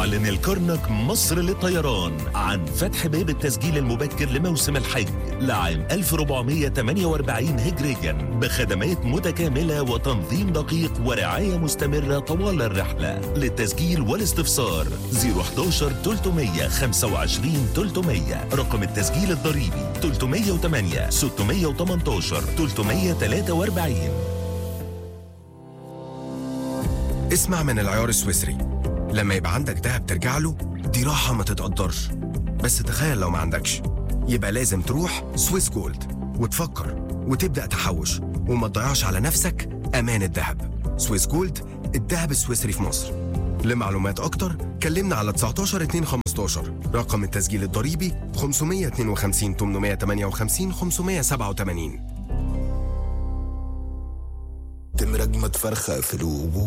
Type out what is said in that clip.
يعلن الكرنك مصر للطيران عن فتح باب التسجيل المبكر لموسم الحج لعام 1448 هجريا بخدمات متكاملة وتنظيم دقيق ورعاية مستمرة طوال الرحلة للتسجيل والاستفسار 011 325 300 رقم التسجيل الضريبي 308 618 343 اسمع من العيار السويسري لما يبقى عندك دهب ترجع له دي راحة ما تتقدرش بس تخيل لو ما عندكش يبقى لازم تروح سويس جولد وتفكر وتبدأ تحوش وما تضيعش على نفسك أمان الذهب سويس جولد الذهب السويسري في مصر لمعلومات أكتر كلمنا على 19 2 15 رقم التسجيل الضريبي 552 858 587 تم رجمة فرخة في الوجود